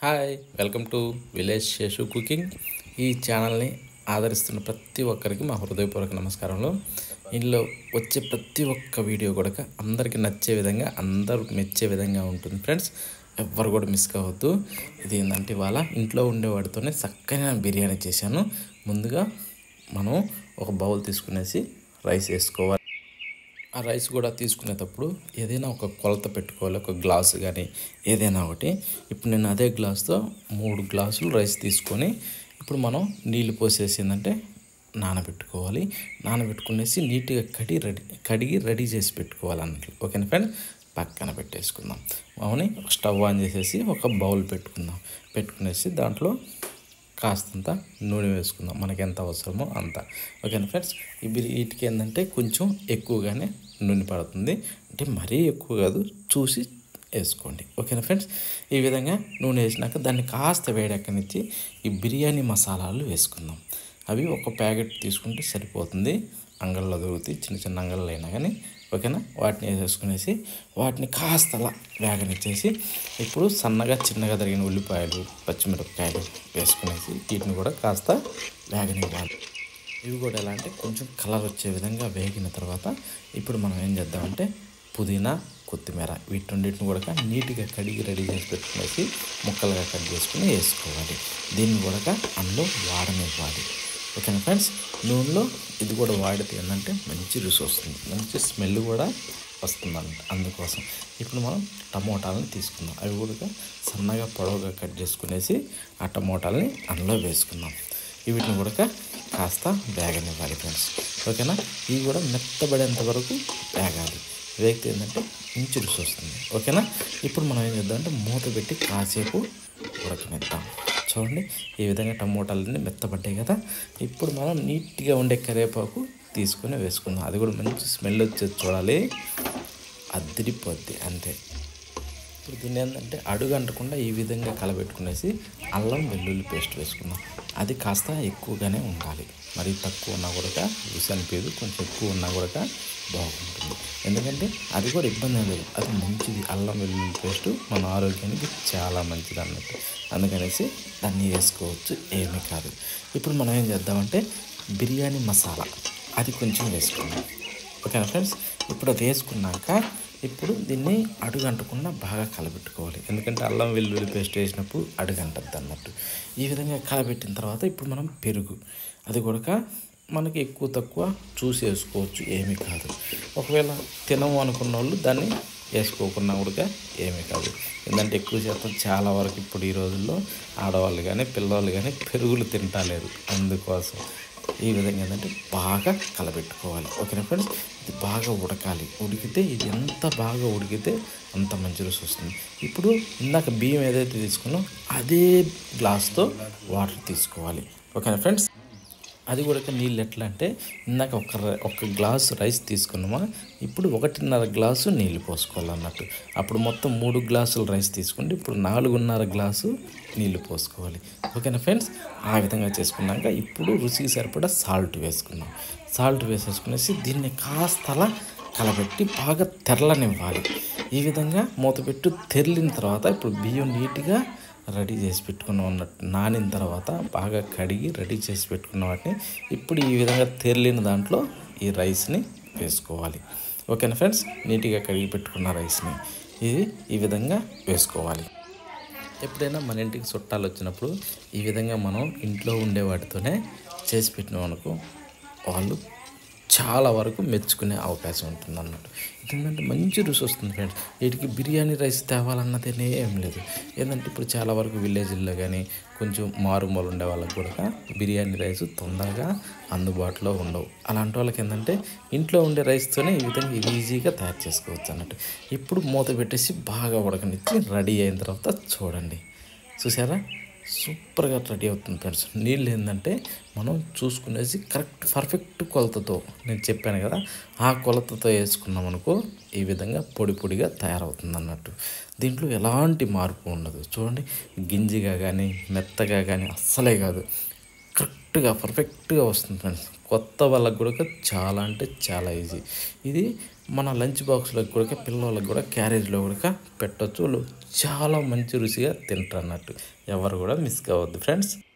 hi welcome to village Seshu cooking ఈ ఛానల్ని ఆదరిస్తున్న ప్రతి ఒక్కరికి మా హృదయపూర్వక నమస్కారంలో ఇందులో వచ్చే ప్రతి ఒక్క వీడియో కూడా అందరికీ నచ్చే విధంగా అందరూ మెచ్చే విధంగా ఉంటుంది ఫ్రెండ్స్ ఎవ్వరు కూడా మిస్ కావద్దు ఇది ఏంటంటే ఇవాళ ఇంట్లో ఉండేవాడితోనే చక్కగా బిర్యానీ చేశాను ముందుగా మనం ఒక బౌల్ తీసుకునేసి రైస్ వేసుకోవాలి ఆ రైస్ కూడా తీసుకునేటప్పుడు ఏదైనా ఒక కొలత పెట్టుకోవాలి ఒక గ్లాసు కానీ ఏదైనా ఒకటి ఇప్పుడు నేను అదే గ్లాస్తో మూడు గ్లాసులు రైస్ తీసుకొని ఇప్పుడు మనం నీళ్ళు పోసేసి ఏంటంటే నానబెట్టుకోవాలి నానబెట్టుకునేసి నీట్గా కడిగి రెడీ కడిగి రెడీ చేసి పెట్టుకోవాలి అన్నట్లు ఓకేనా ఫ్రెండ్ పక్కన పెట్టేసుకుందాం మామూని స్టవ్ ఆన్ చేసేసి ఒక బౌల్ పెట్టుకుందాం పెట్టుకునేసి దాంట్లో కాస్తంత నూనె వేసుకుందాం మనకి ఎంత అవసరమో అంత ఓకేనా ఫ్రెండ్స్ ఇవి వీటికి ఏంటంటే కొంచెం ఎక్కువగానే నూనె పడుతుంది అంటే మరీ ఎక్కువ కాదు చూసి వేసుకోండి ఓకేనా ఫ్రెండ్స్ ఈ విధంగా నూనె వేసినాక దాన్ని కాస్త వేడెక్కనిచ్చి ఈ బిర్యానీ మసాలాలు వేసుకుందాం అవి ఒక ప్యాకెట్ తీసుకుంటే సరిపోతుంది అంగళ్ళలో దొరుకుతాయి చిన్న చిన్న అంగళ్ళు అయినా కానీ ఓకేనా వాటిని వేసేసుకునేసి వాటిని కాస్త అలా వేగనిచ్చేసి ఇప్పుడు సన్నగా చిన్నగా తరిగిన ఉల్లిపాయలు పచ్చిమిరపకాయలు వేసుకునేసి వీటిని కూడా కాస్త వేగనివ్వాలి ఇవి కూడా ఎలా అంటే కొంచెం కలర్ వచ్చే విధంగా వేగిన తర్వాత ఇప్పుడు మనం ఏం చేద్దామంటే పుదీనా కొత్తిమీర వీటన్నిటిని కూడా నీట్గా కడిగి రెడీ చేసి పెట్టుకునేసి ముక్కలుగా కట్ చేసుకుని వేసుకోవాలి దీన్ని కూడా అందులో వాడనివ్వాలి ఓకేనా ఫ్రెండ్స్ నూనెలో ఇది కూడా వాడితే ఏంటంటే మంచి రుచి వస్తుంది మంచి స్మెల్ కూడా వస్తుందంట అందుకోసం ఇప్పుడు మనం టమోటాలను తీసుకుందాం అవి కూడా సన్నగా పొడవుగా కట్ చేసుకునేసి ఆ టమోటాలని అందులో వేసుకుందాం వీటిని కూడా కాస్త వేగనివ్వాలి ఫ్రెండ్స్ ఓకేనా ఇవి కూడా మెత్తబడేంత వరకు వేగాలి వేగితే ఏంటంటే మంచి రుచి వస్తుంది ఓకేనా ఇప్పుడు మనం ఏం చేద్దామంటే మూత పెట్టి కాసేపు ఉడకనిద్దాం చూడండి ఈ విధంగా టమోటాలన్నీ మెత్తబడ్డాయి కదా ఇప్పుడు మనం నీట్గా ఉండే కరివేపాకు తీసుకొని వేసుకుందాం అది కూడా మంచి స్మెల్ వచ్చేది చూడాలి అదిరిపోద్ది అంతే ఇప్పుడు దీన్ని ఏంటంటే అడుగు అంటకుండా ఈ విధంగా కలబెట్టుకునేసి అల్లం వెల్లుల్లి పేస్ట్ వేసుకుందాం అది కాస్త ఎక్కువగానే ఉండాలి మరి తక్కువ ఉన్నా కూడా రుచి అనిపించదు కొంచెం ఎక్కువ ఉన్నా కూడా బాగుంటుంది ఎందుకంటే అది కూడా ఇబ్బంది ఏం లేదు అది మంచిది అల్లం వెల్లుల్లి పేస్ట్ మన ఆరోగ్యానికి చాలా మంచిది అన్నట్టు అందుకనేసి దాన్ని వేసుకోవచ్చు ఏమీ కాదు ఇప్పుడు మనం ఏం చేద్దామంటే బిర్యానీ మసాలా అది కొంచెం వేసుకుందాం ఓకేనా ఫ్రెండ్స్ ఇప్పుడు అది వేసుకున్నాక ఇప్పుడు దీన్ని అడుగంటకుండా బాగా కలబెట్టుకోవాలి ఎందుకంటే అల్లం వెల్లుల్లి పేస్ట్ వేసినప్పుడు అడుగంటద్దు అన్నట్టు ఈ విధంగా కలబెట్టిన తర్వాత ఇప్పుడు మనం పెరుగు అది కూడా మనకి ఎక్కువ తక్కువ చూసి వేసుకోవచ్చు ఏమీ కాదు ఒకవేళ తినము అనుకున్న వాళ్ళు దాన్ని వేసుకోకుండా కూడా ఏమీ కాదు ఎందుకంటే ఎక్కువ శాతం చాలా వరకు ఇప్పుడు ఈ రోజుల్లో ఆడవాళ్ళు కానీ పిల్లవాళ్ళు కానీ పెరుగులు తింటలేరు అందుకోసం ఈ విధంగా ఏంటంటే బాగా కలబెట్టుకోవాలి ఓకేనా ఫ్రెండ్స్ ఇది బాగా ఉడకాలి ఉడికితే ఇది ఎంత బాగా ఉడికితే అంత మంచి రుచి వస్తుంది ఇప్పుడు ఇందాక బియ్యం ఏదైతే తీసుకున్నామో అదే గ్లాస్తో వాటర్ తీసుకోవాలి ఓకేనా ఫ్రెండ్స్ అది కూడా నీళ్ళు ఎట్లా అంటే ఇందాక ఒక ర- ఒక గ్లాసు రైస్ తీసుకున్నామా ఇప్పుడు ఒకటిన్నర గ్లాసు నీళ్ళు పోసుకోవాలన్నట్టు అప్పుడు మొత్తం మూడు గ్లాసులు రైస్ తీసుకుంటే ఇప్పుడు నాలుగున్నర గ్లాసు నీళ్ళు పోసుకోవాలి ఓకేనా ఫ్రెండ్స్ ఆ విధంగా చేసుకున్నాక ఇప్పుడు రుచికి సరిపడా సాల్ట్ వేసుకున్నాం సాల్ట్ వేసేసుకునేసి దీన్ని కాస్త అలా కలబెట్టి బాగా తెరలనివ్వాలి ఈ విధంగా మూతపెట్టు తెరిలిన తర్వాత ఇప్పుడు బియ్యం నీట్గా రెడీ చేసి పెట్టుకున్నాం అన్నట్టు నానిన తర్వాత బాగా కడిగి రెడీ చేసి పెట్టుకున్న వాటిని ఇప్పుడు ఈ విధంగా తెరిలిన దాంట్లో ఈ రైస్ని వేసుకోవాలి ఓకేనా ఫ్రెండ్స్ నీట్గా కడిగి పెట్టుకున్న రైస్ని ఇది ఈ విధంగా వేసుకోవాలి ఎప్పుడైనా మన ఇంటికి చుట్టాలు వచ్చినప్పుడు ఈ విధంగా మనం ఇంట్లో ఉండే వాటితోనే చేసి పెట్టినాం అనుకో వాళ్ళు చాలా వరకు మెచ్చుకునే అవకాశం ఉంటుంది అన్నట్టు ఏంటంటే మంచి రుచి వస్తుంది ఫ్రెండ్స్ వీటికి బిర్యానీ రైస్ తేవాలన్నదేనే ఏం లేదు ఏంటంటే ఇప్పుడు చాలా వరకు విలేజ్ల్లో కానీ కొంచెం మారుమూల ఉండే వాళ్ళకి కూడా బిర్యానీ రైస్ తొందరగా అందుబాటులో ఉండవు అలాంటి వాళ్ళకి ఏంటంటే ఇంట్లో ఉండే రైస్తోనే ఈ విధంగా ఈజీగా తయారు చేసుకోవచ్చు అన్నట్టు ఇప్పుడు మూత పెట్టేసి బాగా ఉడకనిచ్చి రెడీ అయిన తర్వాత చూడండి చూసారా సూపర్గా రెడీ అవుతుంది ఫ్రెండ్స్ నీళ్ళు ఏంటంటే మనం చూసుకునేసి కరెక్ట్ పర్ఫెక్ట్ కొలతతో నేను చెప్పాను కదా ఆ కొలతతో వేసుకున్నాం అనుకో ఈ విధంగా పొడి పొడిగా తయారవుతుంది అన్నట్టు దీంట్లో ఎలాంటి మార్పు ఉండదు చూడండి గింజిగా కానీ మెత్తగా కానీ అస్సలే కాదు కరెక్ట్గా పర్ఫెక్ట్గా వస్తుంది ఫ్రెండ్స్ కొత్త వాళ్ళకి కూడా చాలా అంటే చాలా ఈజీ ఇది మన లంచ్ బాక్స్లో కూడా పిల్లలకు కూడా క్యారేజ్లో కూడా పెట్టొచ్చు వాళ్ళు చాలా మంచి రుచిగా తింటారు అన్నట్టు ఎవరు కూడా మిస్ కావద్దు ఫ్రెండ్స్